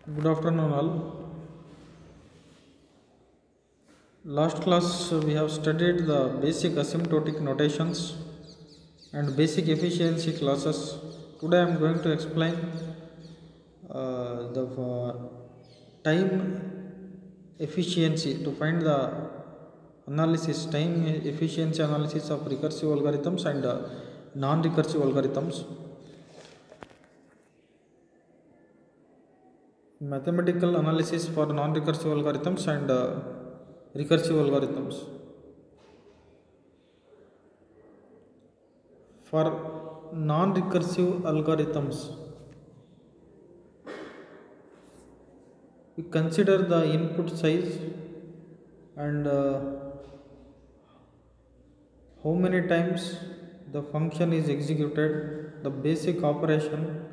Good afternoon, all. Last class uh, we have studied the basic asymptotic notations and basic efficiency classes. Today I am going to explain uh, the uh, time efficiency to find the analysis, time efficiency analysis of recursive algorithms and uh, non-recursive algorithms. mathematical analysis for non-recursive algorithms and uh, recursive algorithms. For non-recursive algorithms, we consider the input size and uh, how many times the function is executed, the basic operation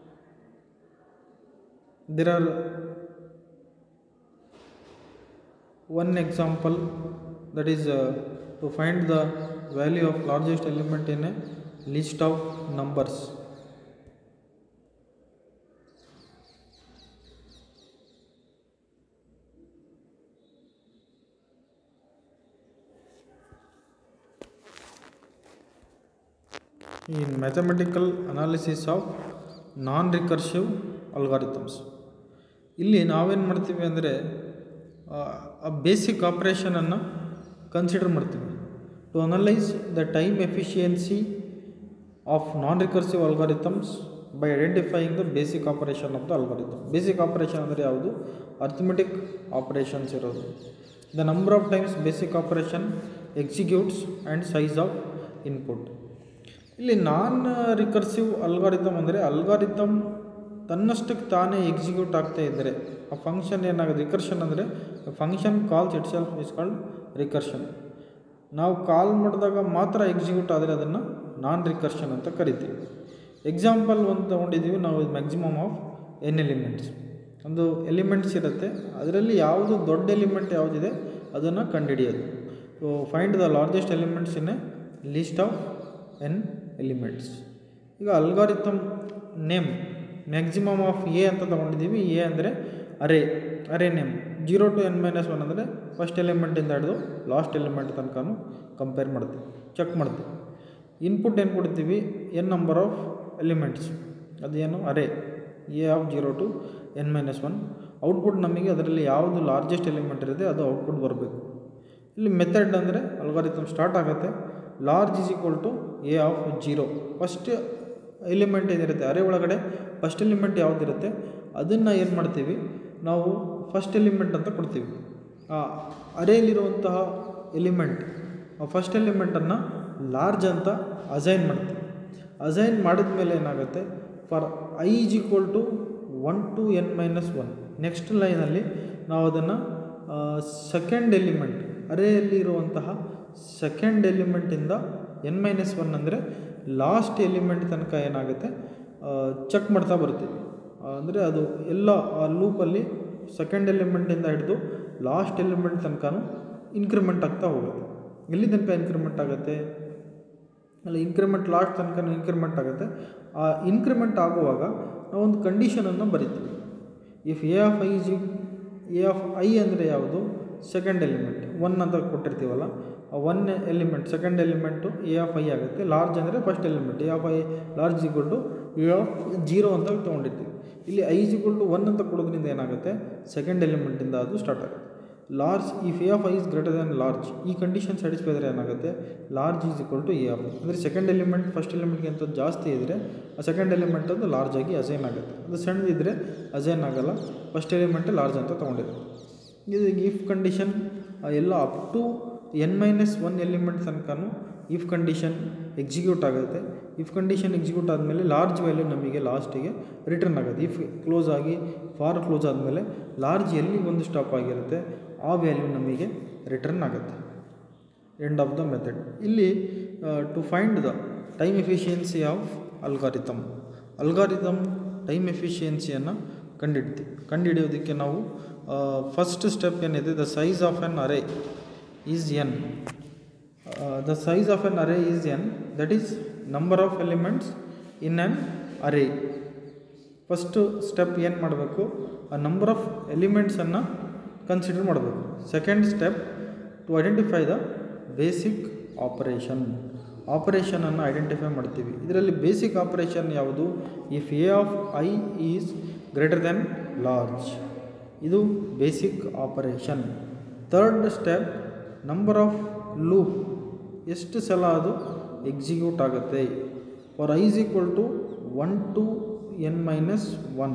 there are one example that is uh, to find the value of largest element in a list of numbers in mathematical analysis of non recursive algorithms ಇಲ್ಲಿ ನಾವೇನು ಮಾಡ್ತೀವಿ ಅಂದರೆ ಆ basic ಆಪ್ರೇಷನನ್ನು consider ಮಾಡ್ತೀವಿ to analyse the time efficiency of non recursive algorithms by identifying the basic operation of the algorithm basic operation ಅಂದರೆ ಯಾವುದು arithmetic operations ಇರೋದು the number of times basic operation executes and size of input ಇಲ್ಲಿ non recursive algorithm ಅಂದರೆ algorithm ತನ್ನಷ್ಟಕ್ಕೆ ತಾನೇ execute ಆಗ್ತಾ ಇದ್ದರೆ ಆ ಫಂಕ್ಷನ್ ಏನಾಗುತ್ತೆ ರಿಕರ್ಷನ್ ಅಂದರೆ function calls itself is called recursion ನಾವು ಕಾಲ್ ಮಾಡಿದಾಗ ಮಾತ್ರ ಎಕ್ಸಿಕ್ಯೂಟ್ ಆದರೆ ಅದನ್ನು ನಾನ್ ರಿಕರ್ಷನ್ ಅಂತ ಕರಿತೀವಿ ಎಕ್ಸಾಂಪಲ್ ಒಂದು ತೊಗೊಂಡಿದ್ದೀವಿ ನಾವು ಮ್ಯಾಕ್ಸಿಮಮ್ ಆಫ್ ಎನ್ ಎಲಿಮೆಂಟ್ಸ್ ಒಂದು ಎಲಿಮೆಂಟ್ಸ್ ಇರುತ್ತೆ ಅದರಲ್ಲಿ ಯಾವುದು ದೊಡ್ಡ ಎಲಿಮೆಂಟ್ ಯಾವುದಿದೆ ಅದನ್ನು ಕಂಡುಹಿಡಿಯೋದು so find the largest elements in a list of n elements ಈಗ algorithm name maximum of a ಅಂತ ತೊಗೊಂಡಿದ್ದೀವಿ ಎ ಅಂದರೆ array array name zero to n minus one ಅಂದರೆ ಫಸ್ಟ್ ಎಲಿಮೆಂಟಿಂದ ಹಿಡಿದು ಲಾಸ್ಟ್ ಎಲಿಮೆಂಟ್ ತನಕನೂ ಕಂಪೇರ್ ಮಾಡ್ತೀವಿ ಚೆಕ್ ಮಾಡ್ತೀವಿ ಇನ್ಪುಟ್ ಏನು ಕೊಡ್ತೀವಿ ಎನ್ ನಂಬರ್ ಆಫ್ ಎಲಿಮೆಂಟ್ಸ್ ಅದೇನು array a of zero to n minus one output ನಮಗೆ ಅದರಲ್ಲಿ ಯಾವುದು ಲಾರ್ಜೆಸ್ಟ್ ಎಲಿಮೆಂಟ್ ಇರುತ್ತೆ ಅದು ಔಟ್ಪುಟ್ ಬರಬೇಕು ಇಲ್ಲಿ ಮೆಥಡ್ ಅಂದರೆ ಅಲ್ಗಾರಿಥಮ್ ಸ್ಟಾರ್ಟ್ ಆಗುತ್ತೆ large is equal to a of zero first element ಏನಿರುತ್ತೆ ಅರೆ ಒಳಗಡೆ ಫಸ್ಟ್ ಎಲಿಮೆಂಟ್ ಯಾವುದಿರುತ್ತೆ ಅದನ್ನು ಏನು ಮಾಡ್ತೀವಿ ನಾವು ಫಸ್ಟ್ ಎಲಿಮೆಂಟ್ ಅಂತ ಕೊಡ್ತೀವಿ ಆ ಅರೆಯಲ್ಲಿರುವಂತಹ ಎಲಿಮೆಂಟ್ ಆ ಫಸ್ಟ್ ಎಲಿಮೆಂಟನ್ನು ಲಾರ್ಜ್ ಅಂತ ಅಸೈನ್ ಮಾಡ್ತೀವಿ ಅಸೈನ್ ಮಾಡಿದ ಮೇಲೆ ಏನಾಗುತ್ತೆ for i is equal to one to n minus one next ಲೈನಲ್ಲಿ ನಾವು ಅದನ್ನು ಸೆಕೆಂಡ್ ಎಲಿಮೆಂಟ್ ಅರೆಯಲ್ಲಿರುವಂತಹ ಸೆಕೆಂಡ್ ಎಲಿಮೆಂಟಿಂದ ಎನ್ ಮೈನಸ್ ಒನ್ ಅಂದರೆ ಲಾಸ್ಟ್ ಎಲಿಮೆಂಟ್ ತನಕ ಏನಾಗುತ್ತೆ ಚೆಕ್ ಮಾಡ್ತಾ ಬರ್ತೀವಿ ಅಂದರೆ ಅದು ಎಲ್ಲ ಆ ಲೂಪಲ್ಲಿ ಸೆಕೆಂಡ್ ಎಲಿಮೆಂಟಿಂದ ಹಿಡಿದು ಲಾಸ್ಟ್ ಎಲಿಮೆಂಟ್ ತನಕನೂ ಇನ್ಕ್ರಿಮೆಂಟ್ ಆಗ್ತಾ ಹೋಗುತ್ತೆ ಎಲ್ಲಿ ತನಕ ಇನ್ಕ್ರಿಮೆಂಟ್ ಆಗುತ್ತೆ ಅಲ್ಲ ಇನ್ಕ್ರಿಮೆಂಟ್ ಲಾಸ್ಟ್ ತನಕ ಇನ್ಕ್ರಿಮೆಂಟ್ ಆಗುತ್ತೆ ಆ ಇನ್ಕ್ರಿಮೆಂಟ್ ಆಗುವಾಗ ನಾವೊಂದು ಕಂಡೀಷನನ್ನು ಬರಿತೀವಿ if a of i g a of i ಅಂದರೆ ಯಾವುದು ಸೆಕೆಂಡ್ ಎಲಿಮೆಂಟ್ ಒನ್ ಅಂತ ಕೊಟ್ಟಿರ್ತೀವಲ್ಲ ಆ one element second element a of i ಆಗುತ್ತೆ ಲಾರ್ಜ್ ಅಂದರೆ first element a of i large equal to a of zero ಅಂತ ತೊಗೊಂಡಿರ್ತೀವಿ ಇಲ್ಲಿ ಐ ಈಕ್ವಲ್ ಟು ಒನ್ ಅಂತ ಕೊಡೋದ್ರಿಂದ ಏನಾಗುತ್ತೆ ಸೆಕೆಂಡ್ ಎಲಿಮೆಂಟಿಂದ ಅದು ಸ್ಟಾರ್ಟ್ ಆಗುತ್ತೆ large if a of i is greater than large ಈ ಕಂಡೀಷನ್ ಸ್ಯಾಟಿಸ್ಫೈ ಆದರೆ ಏನಾಗುತ್ತೆ large is equal to a of i ಅಂದರೆ ಸೆಕೆಂಡ್ ಎಲಿಮೆಂಟ್ ಫಸ್ಟ್ ಎಲಿಮೆಂಟ್ಗಿಂತ ಜಾಸ್ತಿ ಇದ್ದರೆ ಆ ಸೆಕೆಂಡ್ ಎಲಿಮೆಂಟ್ ಅದು ಲಾರ್ಜ್ ಆಗಿ ಅಸೈನ್ ಆಗುತ್ತೆ ಅದು ಸಣ್ಣದಿದ್ದರೆ ಅಸೈನ್ ಆಗಲ್ಲ ಫಸ್ಟ್ ಎಲಿಮೆಂಟ್ ಲಾರ್ಜ್ ಅಂತ ತೊಗೊಂಡಿರುತ್ತೆ ಇದು ಇಫ್ ಕಂಡೀಷನ್ ಎಲ್ಲ up to n minus one element ತನಕನೂ ಇಫ್ ಕಂಡೀಷನ್ ಎಕ್ಸಿಕ್ಯೂಟ್ ಆಗುತ್ತೆ ಇಫ್ ಕಂಡೀಷನ್ ಎಕ್ಸಿಕ್ಯೂಟ್ ಆದಮೇಲೆ ಲಾರ್ಜ್ ವ್ಯಾಲ್ಯೂ ನಮಗೆ ಲಾಸ್ಟಿಗೆ ರಿಟರ್ನ್ ಆಗುತ್ತೆ ಇಫ್ ಕ್ಲೋಸ್ ಆಗಿ ಫಾರ್ ಕ್ಲೋಸ್ ಆದಮೇಲೆ ಲಾರ್ಜ್ ಎಲ್ಲಿ ಒಂದು ಸ್ಟಾಪ್ ಆಗಿರುತ್ತೆ ಆ ವ್ಯಾಲ್ಯೂ ನಮಗೆ ರಿಟರ್ನ್ ಆಗುತ್ತೆ ಎಂಡ್ ಆಫ್ ದ ಮೆಥಡ್ ಇಲ್ಲಿ to find the time efficiency of algorithm algorithm time ಎಫಿಷಿಯನ್ಸಿಯನ್ನು ಕಂಡುಹಿಡ್ತೀವಿ ಕಂಡುಹಿಡಿಯೋದಕ್ಕೆ ನಾವು ಫಸ್ಟ್ ಸ್ಟೆಪ್ ಏನಿದೆ the size of n array is n the size of n array is n that is number of elements in an array first step ಏನು ಮಾಡಬೇಕು ಆ number of ಎಲಿಮೆಂಟ್ಸನ್ನು consider ಮಾಡಬೇಕು second step to identify the basic operation ಆಪರೇಷನನ್ನು identify ಮಾಡ್ತೀವಿ ಇದರಲ್ಲಿ basic operation ಯಾವುದು if a of i is greater then large ಇದು basic operation third step number of loop ಎಷ್ಟು ಸಲ ಅದು ಎಕ್ಸಿಕ್ಯೂಟ್ ಆಗುತ್ತೆ for i is equal to one to n minus one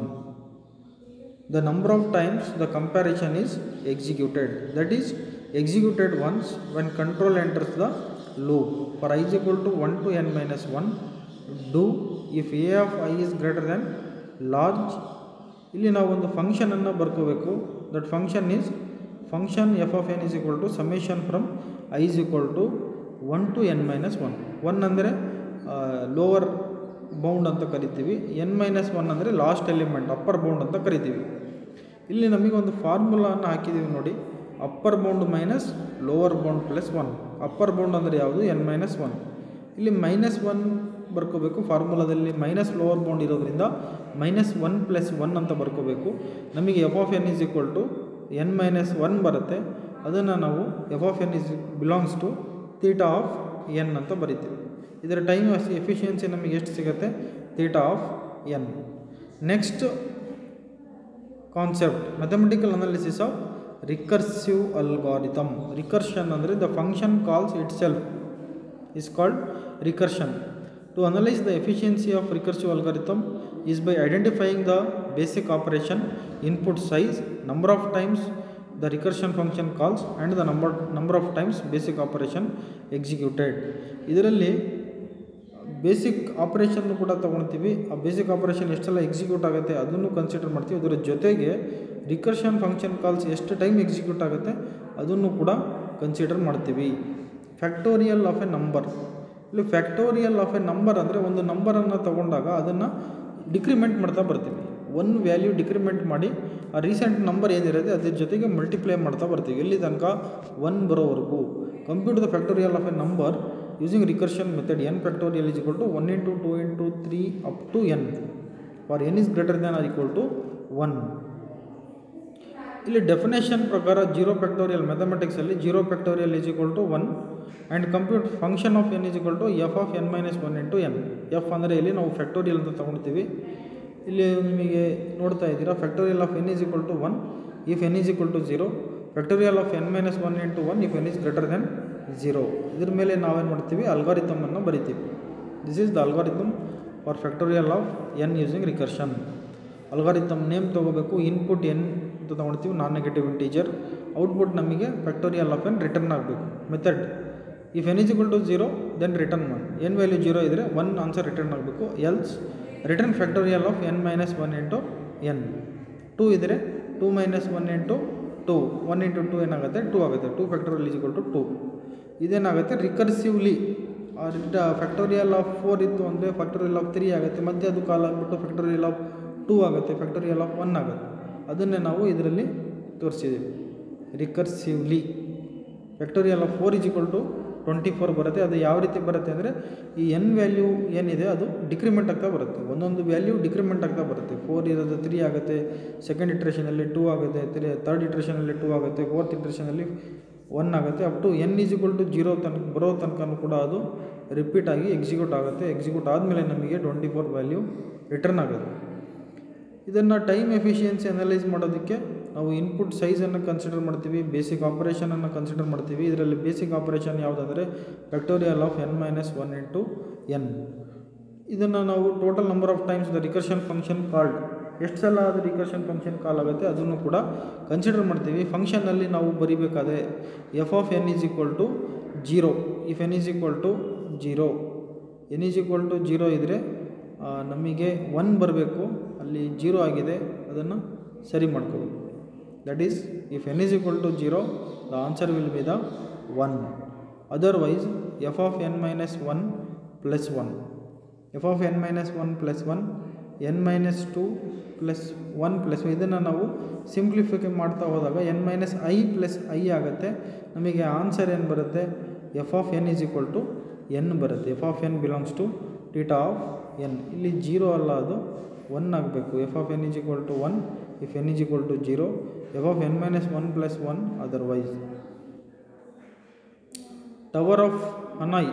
the number of times the comparison is executed that is executed once when control enters the loop for i is equal to 1 to n minus 1 do if a of i is greater than large ಇಲ್ಲಿ ನಾವು ಒಂದು ಫಂಕ್ಷನನ್ನು ಬರ್ಕೋಬೇಕು that function is function f of n is equal to summation from i is equal to one to n minus one one ಅಂದರೆ lower bound ಅಂತ ಕರಿತೀವಿ n minus one ಅಂದರೆ last element upper bound ಅಂತ ಕರಿತೀವಿ ಇಲ್ಲಿ ನಮಗೆ ಒಂದು ಫಾರ್ಮುಲಾನ ಹಾಕಿದ್ದೀವಿ ನೋಡಿ upper bound minus lower bound plus one upper bound ಅಂದರೆ ಯಾವುದು ಎನ್ ಮೈನಸ್ ಒನ್ ಇಲ್ಲಿ ಮೈನಸ್ ಒನ್ ಬರ್ಕೋಬೇಕು ಫಾರ್ಮುಲಾದಲ್ಲಿ ಮೈನಸ್ ಲೋವರ್ ಬೌಂಡ್ ಇರೋದ್ರಿಂದ ಮೈನಸ್ ಒನ್ ಪ್ಲಸ್ ಒನ್ ಅಂತ ಬರ್ಕೋಬೇಕು ನಮಗೆ f of n is equal to n minus one ಬರುತ್ತೆ ಅದನ್ನು ನಾವು f of n is belongs to theta of n ಅಂತ ಬರಿತೀವಿ ಇದರ ಟೈಮ್ ಎಫಿಷಿಯನ್ಸಿ ನಮಗೆ ಎಷ್ಟು ಸಿಗುತ್ತೆ theta of n next concept mathematical analysis of recursive algorithm recursion ಅಂದರೆ the function calls itself is called recursion. To analyze the efficiency of recursive algorithm is by identifying the basic operation, input size, number of times the recursion function calls and the number, number of times basic operation executed. ಇದರಲ್ಲಿ basic operation ಕೂಡ ತೊಗೊಳ್ತೀವಿ ಆ basic operation ಎಷ್ಟೆಲ್ಲ execute ಆಗುತ್ತೆ ಅದನ್ನು consider ಮಾಡ್ತೀವಿ ಅದರ ಜೊತೆಗೆ ರಿಕರ್ಷನ್ ಫಂಕ್ಷನ್ ಕಾಲ್ಸ್ ಎಷ್ಟು ಟೈಮ್ ಎಕ್ಸಿಕ್ಯೂಟ್ ಆಗುತ್ತೆ ಅದನ್ನು ಕೂಡ ಕನ್ಸಿಡರ್ ಮಾಡ್ತೀವಿ ಫ್ಯಾಕ್ಟೋರಿಯಲ್ ಆಫ್ ಎ ನಂಬರ್ ಇಲ್ಲಿ ಫ್ಯಾಕ್ಟೋರಿಯಲ್ ಆಫ್ ಎ ನಂಬರ್ ಅಂದರೆ ಒಂದು ನಂಬರನ್ನು ತಗೊಂಡಾಗ ಅದನ್ನು ಡಿಕ್ರಿಮೆಂಟ್ ಮಾಡ್ತಾ ಬರ್ತೀವಿ ಒನ್ ವ್ಯಾಲ್ಯೂ ಡಿಕ್ರಿಮೆಂಟ್ ಮಾಡಿ ಆ ರೀಸೆಂಟ್ ನಂಬರ್ ಏನಿರುತ್ತೆ ಅದ್ರ ಜೊತೆಗೆ ಮಲ್ಟಿಪ್ಲೈ ಮಾಡ್ತಾ ಬರ್ತೀವಿ ಎಲ್ಲಿ ತನಕ ಒನ್ ಬರೋವರೆಗೂ compute the factorial of a number using recursion method n factorial is equal to one into two into three up to n for n is greater than or equal to one ಇಲ್ಲಿ definition ಪ್ರಕಾರ zero factorial ಮ್ಯಾಥಮೆಟಿಕ್ಸಲ್ಲಿ zero factorial is equal to one and compute function of n is equal to f of n minus one into n f ಅಂದರೆ ಇಲ್ಲಿ ನಾವು factorial ಅಂತ ತೊಗೊಳ್ತೀವಿ ಇಲ್ಲಿ ನಿಮಗೆ ನೋಡ್ತಾ ಇದ್ದೀರಾ factorial of n is equal to one if n is equal to zero factorial of n minus one into one if n is greater than zero ಇದ್ರ ಮೇಲೆ ನಾವೇನು ಮಾಡ್ತೀವಿ ಅಲ್ಗಾರಿಥಮನ್ನು ಬರಿತೀವಿ this is the algorithm for factorial of n using recursion algorithm name ತೊಗೋಬೇಕು input n ಅಂತ ತೊಗೊಳ್ತೀವಿ non negative integer output ನಮಗೆ ಫ್ಯಾಕ್ಟೋರಿಯಲ್ ಆಫ್ ಎನ್ ರಿಟರ್ನ್ ಆಗಬೇಕು method if n is equal to zero then return one n value zero ಇದ್ದರೆ one answer return ಆಗಬೇಕು else return factorial of n minus one into n two ಇದ್ದರೆ two minus one into two one into two ಏನಾಗುತ್ತೆ two ಆಗುತ್ತೆ two factorial is equal to two ಇದೇನಾಗುತ್ತೆ recursively factorial of four ಇತ್ತು ಅಂದರೆ factorial of three ಆಗುತ್ತೆ ಮತ್ತೆ ಅದು call ಆಗಿಬಿಟ್ಟು ಫ್ಯಾಕ್ಟೋರಿಯಲ್ ಆಫ್ ಟೂ ಆಗುತ್ತೆ ಫ್ಯಾಕ್ಟೋರಿಯಲ್ ಆಫ್ ಒನ್ ಆಗುತ್ತೆ ಅದನ್ನೇ ನಾವು ಇದರಲ್ಲಿ ತೋರಿಸಿದ್ದೀವಿ recursively factorial of four is equal to twenty four ಬರುತ್ತೆ ಅದು ಯಾವ ರೀತಿ ಬರುತ್ತೆ ಅಂದರೆ ಈ ಎನ್ ವ್ಯಾಲ್ಯೂ ಏನಿದೆ ಅದು ಡಿಕ್ರಿಮೆಂಟ್ ಆಗ್ತಾ ಬರುತ್ತೆ ಒಂದೊಂದು ವ್ಯಾಲ್ಯೂ ಡಿಕ್ರಿಮೆಂಟ್ ಆಗ್ತಾ ಬರುತ್ತೆ ಫೋರ್ ಇರೋದು ತ್ರೀ ಆಗುತ್ತೆ ಸೆಕೆಂಡ್ ಇಟ್ರೇಷನಲ್ಲಿ ಟೂ ಆಗುತ್ತೆ ತ್ರೀ ತರ್ಡ್ ಇಟ್ರೇಷನಲ್ಲಿ ಟೂ ಆಗುತ್ತೆ ಫೋರ್ತ್ ಇಟ್ರೇಷನಲ್ಲಿ ಒನ್ ಆಗುತ್ತೆ up to n is equal to zero ತನಕ ಬರೋ ತನಕ ಕೂಡ ಅದು ರಿಪೀಟ್ ಆಗಿ ಎಕ್ಸಿಕ್ಯೂಟ್ ಆಗುತ್ತೆ ಎಕ್ಸಿಕ್ಯೂಟ್ ಆದಮೇಲೆ ನಮಗೆ ಟ್ವೆಂಟಿ ಫೋರ್ ವ್ಯಾಲ್ಯೂ ರಿಟರ್ನ್ ಆಗುತ್ತೆ ಇದನ್ನು ಟೈಮ್ ಎಫಿಷಿಯನ್ಸಿ ಅನಲೈಸ್ ಮಾಡೋದಕ್ಕೆ ನಾವು ಇನ್ಪುಟ್ ಸೈಜನ್ನು ಕನ್ಸಿಡರ್ ಮಾಡ್ತೀವಿ ಬೇಸಿಕ್ ಆಪರೇಷನನ್ನು ಕನ್ಸಿಡರ್ ಮಾಡ್ತೀವಿ ಇದರಲ್ಲಿ ಬೇಸಿಕ್ ಆಪರೇಷನ್ ಯಾವುದಂದರೆ factorial of n minus one into n ಇದನ್ನು ನಾವು total number of times the recursion function called ಎಷ್ಟು ಸಲ ಅದು ರಿಕರ್ಷನ್ ಫಂಕ್ಷನ್ ಕಾಲ್ ಆಗುತ್ತೆ ಅದನ್ನು ಕೂಡ ಕನ್ಸಿಡರ್ ಮಾಡ್ತೀವಿ ಫಂಕ್ಷನಲ್ಲಿ ನಾವು ಬರಿಬೇಕಾದ್ರೆ f of n is equal to zero if n is equal to zero n is equal to zero ಇದ್ದರೆ ನಮಗೆ ಒನ್ ಬರಬೇಕು ಅಲ್ಲಿ ಜೀರೋ ಆಗಿದೆ ಅದನ್ನು ಸರಿ ಮಾಡ್ಕೋಬೇಕು that is if n is equal to zero the answer will be the one otherwise f of n minus one plus one f of n minus one plus one n minus two plus one plus ಇದನ್ನು ನಾವು simplify ಮಾಡ್ತಾ ಹೋದಾಗ n minus i plus i ಆಗುತ್ತೆ ನಮಗೆ answer ಏನು ಬರುತ್ತೆ f of n is equal to n ಬರುತ್ತೆ f of n belongs to theta of N ಇಲ್ಲಿ ಜೀರೋ ಅಲ್ಲ ಅದು ಒನ್ ಆಗಬೇಕು f of n is equal to one if n is equal to zero f of n minus one plus one otherwise tower of Hanoi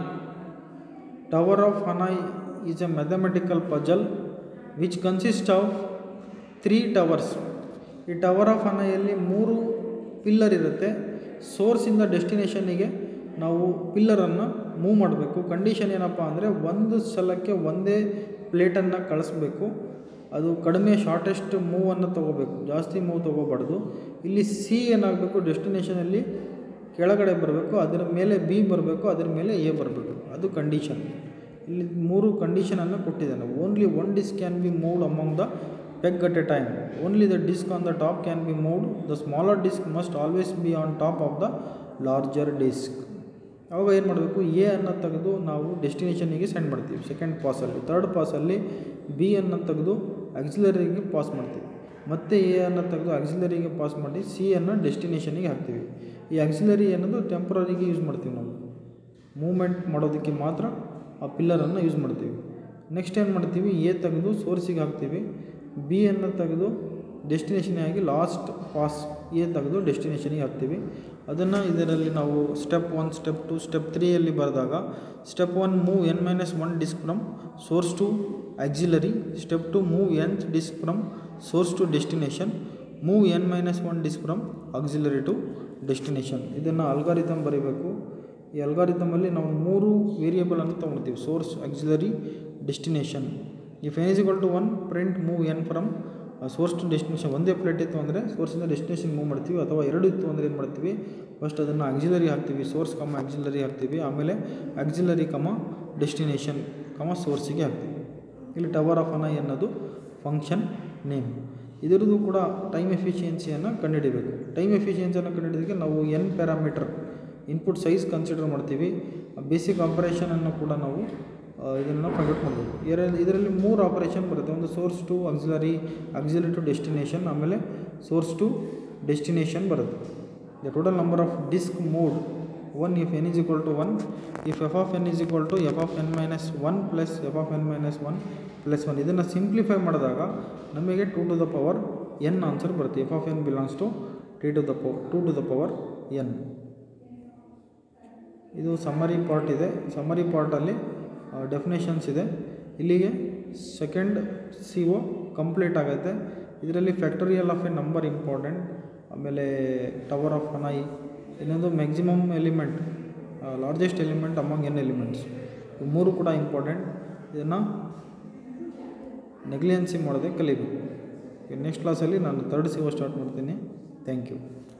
tower of Hanoi is a mathematical puzzle which consist of three towers ಈ tower of ಹನಾಯಲ್ಲಿ ಮೂರು pillar ಇರುತ್ತೆ ಸೋರ್ಸಿಂದ ಡೆಸ್ಟಿನೇಷನ್ನಿಗೆ ನಾವು ಪಿಲ್ಲರನ್ನು move ಮಾಡಬೇಕು condition ಏನಪ್ಪ ಅಂದರೆ ಒಂದು ಸಲಕ್ಕೆ ಒಂದೇ ಪ್ಲೇಟನ್ನು ಕಳಿಸ್ಬೇಕು ಅದು ಕಡಿಮೆ ಶಾರ್ಟೆಸ್ಟ್ ಮೂವನ್ನು ತೊಗೋಬೇಕು ಜಾಸ್ತಿ ಮೂವ್ ತೊಗೋಬಾರ್ದು ಇಲ್ಲಿ ಸಿ ಏನಾಗಬೇಕು ಡೆಸ್ಟಿನೇಷನಲ್ಲಿ ಕೆಳಗಡೆ ಬರಬೇಕು ಅದರ ಮೇಲೆ ಬಿ ಬರಬೇಕು ಅದರ ಮೇಲೆ ಎ ಬರಬೇಕು ಅದು ಕಂಡೀಷನ್ ಇಲ್ಲಿ ಮೂರು ಕಂಡೀಷನನ್ನು ಕೊಟ್ಟಿದ್ದಾನೆ only one disc can be moved among the peg at a time only the disc on the top can be moved the smaller disc must always be on top of the larger disc ಅವಾಗ ಏನು ಮಾಡಬೇಕು A ಅನ್ನು ತೆಗೆದು ನಾವು ಡೆಸ್ಟಿನೇಷನಿಗೆ send ಮಾಡ್ತೀವಿ second ಪಾಸಲ್ಲಿ third ಪಾಸಲ್ಲಿ ಬಿ ಅನ್ನು ತೆಗೆದು ಆಕ್ಸಿಲರಿಗೆ ಪಾಸ್ ಮಾಡ್ತೀವಿ ಮತ್ತೆ ಎ ಅನ್ನು ತೆಗೆದು ಆಕ್ಸಿಲರಿಗೆ ಪಾಸ್ ಮಾಡಿ ಸಿ ಅನ್ನು ಡೆಸ್ಟಿನೇಷನಿಗೆ ಹಾಕ್ತೀವಿ ಈ ಆಕ್ಸಿಲರಿ ಅನ್ನೋದು ಟೆಂಪ್ರರಿಗೆ ಯೂಸ್ ಮಾಡ್ತೀವಿ ನಾವು ಮೂಮೆಂಟ್ ಮಾಡೋದಕ್ಕೆ ಮಾತ್ರ ಆ ಪಿಲ್ಲರನ್ನು ಯೂಸ್ ಮಾಡ್ತೀವಿ ನೆಕ್ಸ್ಟ್ ಏನು ಮಾಡ್ತೀವಿ ಎ ತೆಗೆದು ಸೋರ್ಸಿಗೆ ಹಾಕ್ತೀವಿ ಬಿ ಅನ್ನು ತೆಗೆದು ಡೆಸ್ಟಿನೇಷನ್ಗೆ ಆಗಿ ಲಾಸ್ಟ್ ಪಾಸ್ ಎ ತೆಗೆದು ಡೆಸ್ಟಿನೇಷನಿಗೆ ಹಾಕ್ತೀವಿ ಅದನ್ನು ಇದರಲ್ಲಿ ನಾವು step one step two step ತ್ರೀಯಲ್ಲಿ ಬರೆದಾಗ step one move n minus one disc from source to auxiliary step two move n disc from source to destination move n minus one disc from auxiliary to destination ಇದನ್ನು algorithm ಬರೀಬೇಕು ಈ ಅಲ್ಗಾರಿಥಮಲ್ಲಿ ನಾವು ಮೂರು ವೇರಿಯೇಬಲನ್ನು ತೊಗೊಳ್ತೀವಿ source auxiliary destination if n is equal to one print move n from source to destination ಒಂದೇ plate ಇತ್ತು ಅಂದರೆ ಸೋರ್ಸಿಂದ ಡೆಸ್ಟಿನೇಷನ್ ಮೂವ್ ಮಾಡ್ತೀವಿ ಅಥವಾ ಎರಡು ಇತ್ತು ಅಂದರೆ ಏನು ಮಾಡ್ತೀವಿ ಫಸ್ಟ್ ಅದನ್ನು ಆಕ್ಸಿಲರಿ ಹಾಕ್ತೀವಿ ಸೋರ್ಸ್ ಕಮ ಆಕ್ಸಿಲರಿ ಹಾಕ್ತೀವಿ ಆಮೇಲೆ ಆಕ್ಸಿಲರಿ ಕಮ ಡೆಸ್ಟಿನೇಷನ್ ಕಮ ಸೋರ್ಸಿಗೆ ಹಾಕ್ತೀವಿ ಇಲ್ಲಿ ಟವರ್ ಆಫ್ ಅನ ಅನ್ನೋದು ಫಂಕ್ಷನ್ ನೇಮ್ ಇದರದ್ದು ಕೂಡ ಟೈಮ್ ಎಫಿಷಿಯನ್ಸಿಯನ್ನು ಕಂಡುಹಿಡಿಬೇಕು ಟೈಮ್ ಎಫಿಷಿಯನ್ಸಿಯನ್ನು ಕಂಡುಹಿಡಿದಕ್ಕೆ ನಾವು n parameter input size consider ಮಾಡ್ತೀವಿ ಬೇಸಿಕ್ ಆಪರೇಷನನ್ನು ಕೂಡ ನಾವು ಇದನ್ನು ಕಂಡಕ್ಟ್ ಮಾಡಬೇಕು ಇದರಲ್ಲಿ ಇದರಲ್ಲಿ ಮೂರು ಆಪರೇಷನ್ ಬರುತ್ತೆ ಒಂದು source to auxiliary auxiliary to destination ಆಮೇಲೆ ಸೋರ್ಸ್ ಟು ಡೆಸ್ಟಿನೇಷನ್ ಬರುತ್ತೆ the total number of disc moved one if n is equal to one if f of n is equal to f of n minus one plus f of n minus one plus one ಇದನ್ನು simplify ಮಾಡಿದಾಗ ನಮಗೆ two two the power n answer ಬರುತ್ತೆ f of n belongs to T two the power two two the power n ಇದು summary part ಇದೆ summary ಪಾರ್ಟಲ್ಲಿ definitions ಇದೆ ಇಲ್ಲಿಗೆ second C O complete ಆಗುತ್ತೆ ಇದರಲ್ಲಿ factorial of a number important ಆಮೇಲೆ tower of Hanoi ಇನ್ನೊಂದು maximum element largest element among n elements ಇವು ಮೂರು ಕೂಡ ಇಂಪಾರ್ಟೆಂಟ್ ಇದನ್ನು ನೆಗ್ಲಿಯನ್ಸಿ ಮಾಡೋದೇ ಕಲಿಬೇಕು ನೆಕ್ಸ್ಟ್ ಕ್ಲಾಸಲ್ಲಿ ನಾನು ತರ್ಡ್ ಸಿ ಒ ಸ್ಟಾರ್ಟ್ ಮಾಡ್ತೀನಿ ಥ್ಯಾಂಕ್ ಯು